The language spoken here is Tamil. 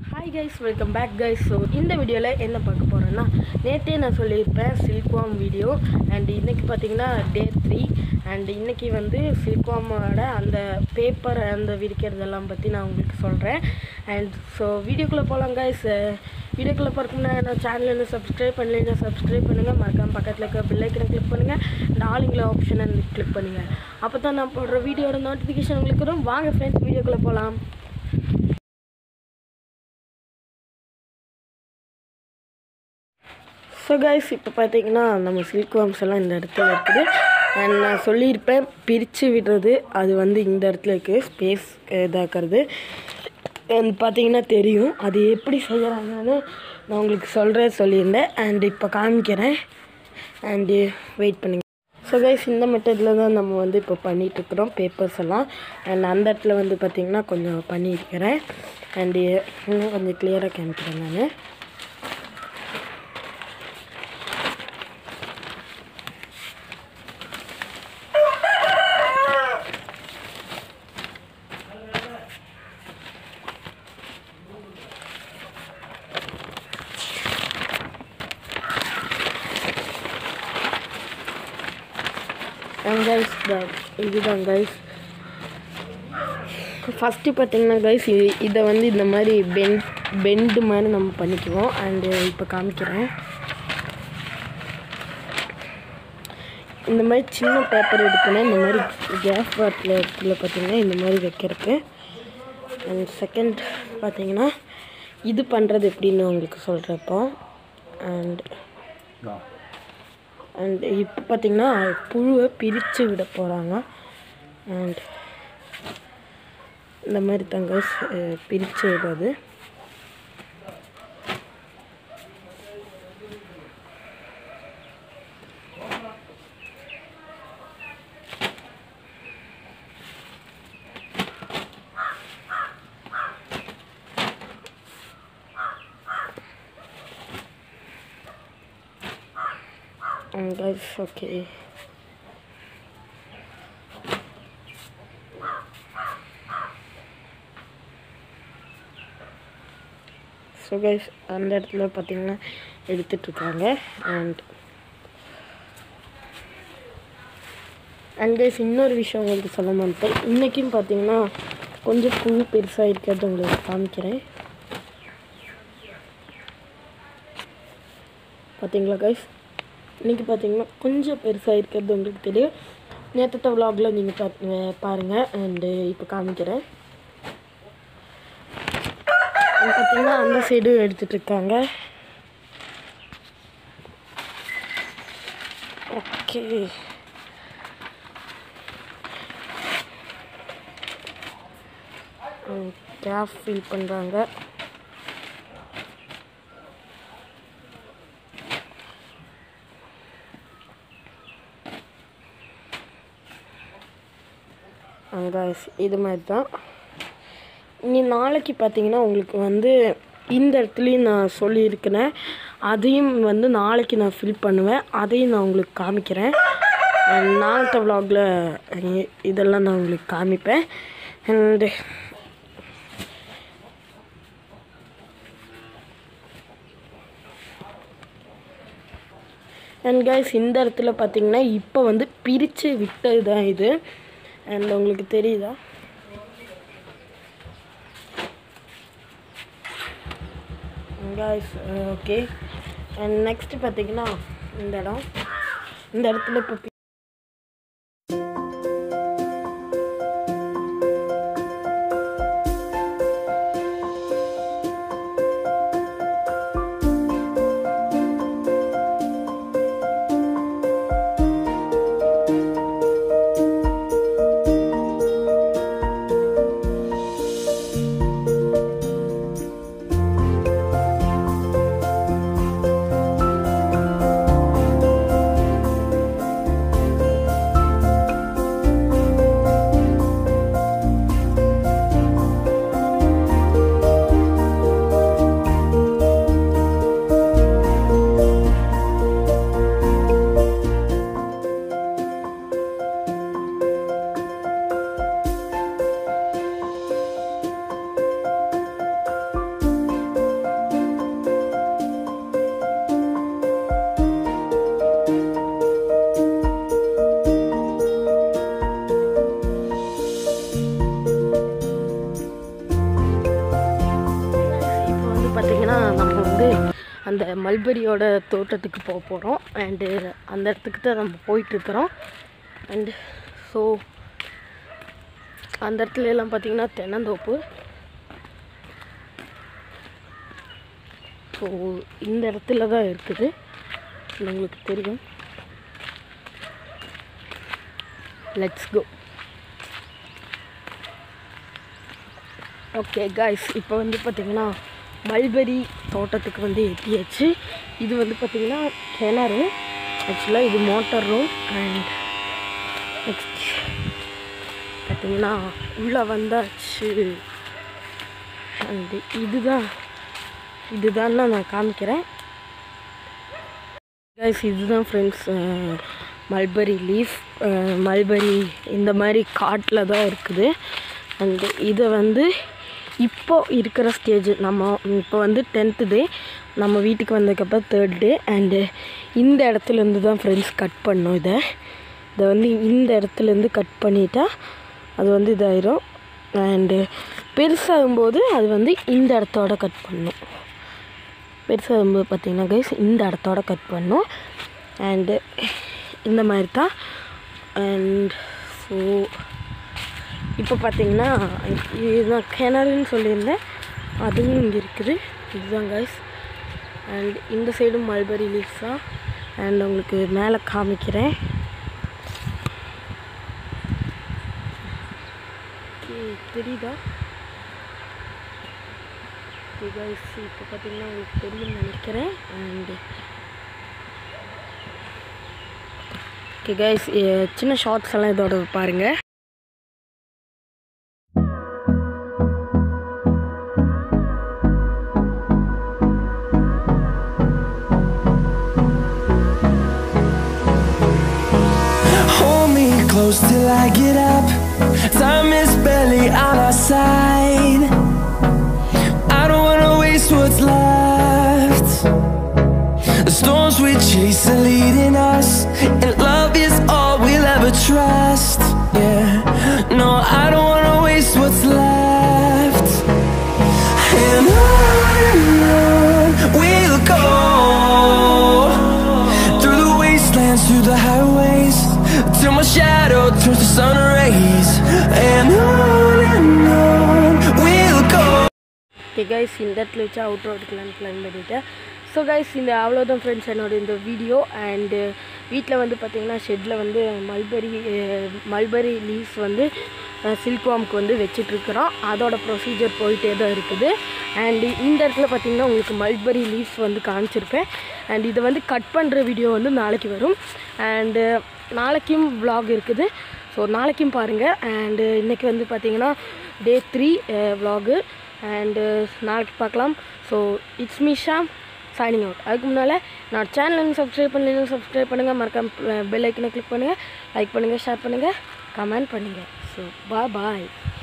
Hi guys welcome back guys so இந்த வீடியோவில் என்ன பார்க்க போகிறேன்னா நேற்றே நான் சொல்லியிருப்பேன் சில்க்வாம் வீடியோ அண்ட் இன்றைக்கி பார்த்தீங்கன்னா டே த்ரீ அண்ட் இன்றைக்கி வந்து சில்க்வாமோட அந்த பேப்பர் அந்த விரிக்கிறதெல்லாம் பற்றி நான் உங்களுக்கு சொல்கிறேன் அண்ட் ஸோ வீடியோக்குள்ளே போகலாம் கைஸ் வீடியோக்குள்ளே போகிறதுக்கு நான் சேனல் என்ன சப்ஸ்கிரைப் பண்ணலைன்னா சப்ஸ்கிரைப் பண்ணுங்கள் மறக்காம பக்கத்தில் இருக்க பில்லைக்கனை கிளிக் பண்ணுங்கள் இந்த ஆளுங்கள ஆப்ஷனை கிளிக் பண்ணுங்கள் அப்போ தான் நான் போடுற வீடியோட நோட்டிஃபிகேஷன் உங்களுக்கு வரும் வாங்க ஃப்ரெண்ட்ஸ் வீடியோக்குள்ளே போகலாம் ஸோ கைஸ் இப்போ பார்த்தீங்கன்னா நம்ம சில்க் வாம்ஸ் எல்லாம் இந்த இடத்துல இருக்குது அண்ட் நான் சொல்லியிருப்பேன் பிரித்து விடுறது அது வந்து இந்த இடத்துல இருக்குது ஸ்பேஸ் இதாக்குறது அண்ட் பார்த்தீங்கன்னா தெரியும் அது எப்படி செய்கிறாங்கன்னு நான் உங்களுக்கு சொல்கிறேன் சொல்லியிருந்தேன் அண்ட் இப்போ காமிக்கிறேன் அண்டு வெயிட் பண்ணுங்க ஸோ கைஸ் இந்த மெத்தடில் தான் நம்ம வந்து இப்போ பண்ணிகிட்ருக்குறோம் பேப்பர்ஸ் எல்லாம் அண்ட் அந்த இடத்துல வந்து பார்த்திங்கன்னா கொஞ்சம் பண்ணியிருக்கிறேன் அண்டு இன்னும் கொஞ்சம் கிளியராக காமிக்கிறேன் நான் அண்ட் கைஸ் இதுதான் கைஸ் ஃபஸ்ட்டு பார்த்தீங்கன்னா கைஸ் இது இதை வந்து இந்த மாதிரி பெண்ட் பெண்டு மாதிரி நம்ம பண்ணிக்குவோம் அண்டு இப்போ காமிக்கிறேன் இந்த மாதிரி சின்ன பேப்பர் எடுக்கணும் இந்த மாதிரி கேஸ் பாட்டில் இடத்துல பார்த்தீங்கன்னா இந்த மாதிரி வைக்கிறதுக்கு அண்ட் செகண்ட் பார்த்தீங்கன்னா இது பண்ணுறது எப்படின்னு உங்களுக்கு சொல்கிறப்போ அண்ட் அண்ட் இப்போ பார்த்தீங்கன்னா புழுவை பிரித்து விட போகிறாங்க அண்ட் இந்த மாதிரி தாங்க பிரித்து விடுறது and guys okay so guys அந்த இடத்துல பார்த்தீங்கன்னா எடுத்துட்ருக்காங்க அண்ட் அண்ட் கைஸ் இன்னொரு விஷயம் உங்களுக்கு சொல்ல மாட்டேன் இன்றைக்கும் பார்த்தீங்கன்னா கொஞ்சம் பூ பெருசாக இருக்கிறது உங்களுக்கு காமிக்கிறேன் பார்த்தீங்களா கைஸ் இன்றைக்கி பார்த்தீங்கன்னா கொஞ்சம் பெருசாக இருக்கிறது உங்களுக்கு தெரியும் நேற்றத்த விலாகில் நீங்கள் பார்த்து பாருங்கள் அண்டு இப்போ காமிக்கிறேன் பார்த்தீங்கன்னா அந்த சைடும் எடுத்துகிட்டு இருக்காங்க ஓகே கேஃப் ஃபில் பண்ணுறாங்க அங்கே இது மாதிரி தான் இனி நாளைக்கு பார்த்தீங்கன்னா உங்களுக்கு வந்து இந்த இடத்துலையும் நான் சொல்லியிருக்கிறேன் அதையும் வந்து நாளைக்கு நான் ஃபில் பண்ணுவேன் அதையும் நான் உங்களுக்கு காமிக்கிறேன் நாளைத்த விலாகில் இதெல்லாம் நான் உங்களுக்கு காமிப்பேன் அண்டு அண்ட் கைஸ் இந்த இடத்துல பார்த்தீங்கன்னா இப்போ வந்து பிரித்து விட்டது தான் இது அண்ட் உங்களுக்கு தெரியுதா காய்ஸ் ஓகே அண்ட் நெக்ஸ்ட்டு பார்த்தீங்கன்னா இந்த இடம் இந்த இடத்துல இப்போ அந்த மல்பெரியோட தோட்டத்துக்கு போக போகிறோம் அண்டு அந்த இடத்துக்கு தான் நம்ம போயிட்டுருக்குறோம் அண்டு ஸோ அந்த இடத்துல எல்லாம் பார்த்தீங்கன்னா தென்னந்தோப்பு ஸோ இந்த இடத்துல தான் இருக்குது இது உங்களுக்கு தெரியும் லெட்ஸ் கோ ஓகே காய்ஸ் இப்போ வந்து பார்த்திங்கன்னா மல்பெரி தோட்டத்துக்கு வந்து எட்டியாச்சு இது வந்து பார்த்திங்கன்னா கிணறு ஆக்சுவலாக இது மோட்டார் ரூம் அண்ட் நெக்ஸ்ட் பார்த்திங்கன்னா உள்ளே வந்தாச்சு அண்ட் இதுதான் இதுதான் நான் காமிக்கிறேன் கைஸ் இதுதான் ஃப்ரெண்ட்ஸ் மல்பரி லீஃப் மல்பரி இந்த மாதிரி காட்டில் தான் இருக்குது அண்டு இதை வந்து இப்போ இருக்கிற ஸ்டேஜ் நம்ம இப்போ வந்து டென்த்து டே நம்ம வீட்டுக்கு வந்ததுக்கப்புறம் தேர்ட் டே அண்டு இந்த இடத்துலேருந்து தான் ஃப்ரெண்ட்ஸ் கட் பண்ணோம் இதை இதை வந்து இந்த இடத்துலேருந்து கட் பண்ணிட்டா அது வந்து இதாயிரும் அண்டு பெருசாகும்போது அது வந்து இந்த இடத்தோட கட் பண்ணும் பெருசாகும்போது பார்த்தீங்கன்னா கைஸ் இந்த இடத்தோட கட் பண்ணும் அண்டு இந்த மாதிரி தான் அண்ட் ஸோ இப்போ பார்த்தீங்கன்னா இதுதான் கிணறுன்னு சொல்லியிருந்தேன் அதுவும் இங்கே இருக்குது இதுதான் கைஸ் அண்ட் இந்த சைடும் மல்பரி லீஃப்ஸ் தான் அண்ட் உங்களுக்கு மேலே காமிக்கிறேன் Okay, தெரியுதா கைஸ் இப்போ பார்த்தீங்கன்னா உங்களுக்கு தெரியும்னு நினைக்கிறேன் அண்டு ஓகே கைஸ் சின்ன ஷார்ட்ஸ் எல்லாம் இதோட பாருங்கள் Hold me close till I get up. Time is barely on our side. I don't wanna waste what's left. The storms we chase are leading us, and love is all we'll ever trust. Yeah, no, I don't wanna waste what's left. And on and on we'll go through the wastelands, through the highways, till my shadow turns to sun rays. And on and on we'll go. Okay guys இந்த இடத்துல வச்சு அவுட் ரோடுக்கலான்னு பிளான் பண்ணிட்டேன் ஸோ கைஸ் இந்த அவ்வளோதான் ஃப்ரெண்ட்ஸ் என்னோட இந்த வீடியோ அண்டு வீட்டில் வந்து பார்த்தீங்கன்னா ஷெட்டில் வந்து மல்பரி மல்பரி லீவ்ஸ் வந்து சில்க்வாம்க்கு வந்து வச்சிட்ருக்குறோம் அதோட ப்ரொசீஜர் போயிட்டே தான் இருக்குது அண்டு இந்த இடத்துல பார்த்தீங்கன்னா உங்களுக்கு மல்பரி லீவ்ஸ் வந்து காமிச்சிருப்பேன் அண்ட் இதை வந்து கட் பண்ணுற வீடியோ வந்து நாளைக்கு வரும் அண்டு நாளைக்கும் vlog இருக்குது ஸோ நாளைக்கும் பாருங்கள் அண்டு இன்றைக்கி வந்து பார்த்தீங்கன்னா டே த்ரீ vlog அண்டு நாளைக்கு பார்க்கலாம் so it's me Sham signing out அதுக்கு முன்னால் நான் சேனலுக்கு சப்ஸ்கிரைப் பண்ணலைன்னு சப்ஸ்கிரைப் பண்ணுங்கள் மறக்காம பெல் ஐக்கனை கிளிக் பண்ணுங்கள் லைக் பண்ணுங்கள் ஷேர் பண்ணுங்கள் கமெண்ட் பண்ணுங்கள் ஸோ பாய் பாய்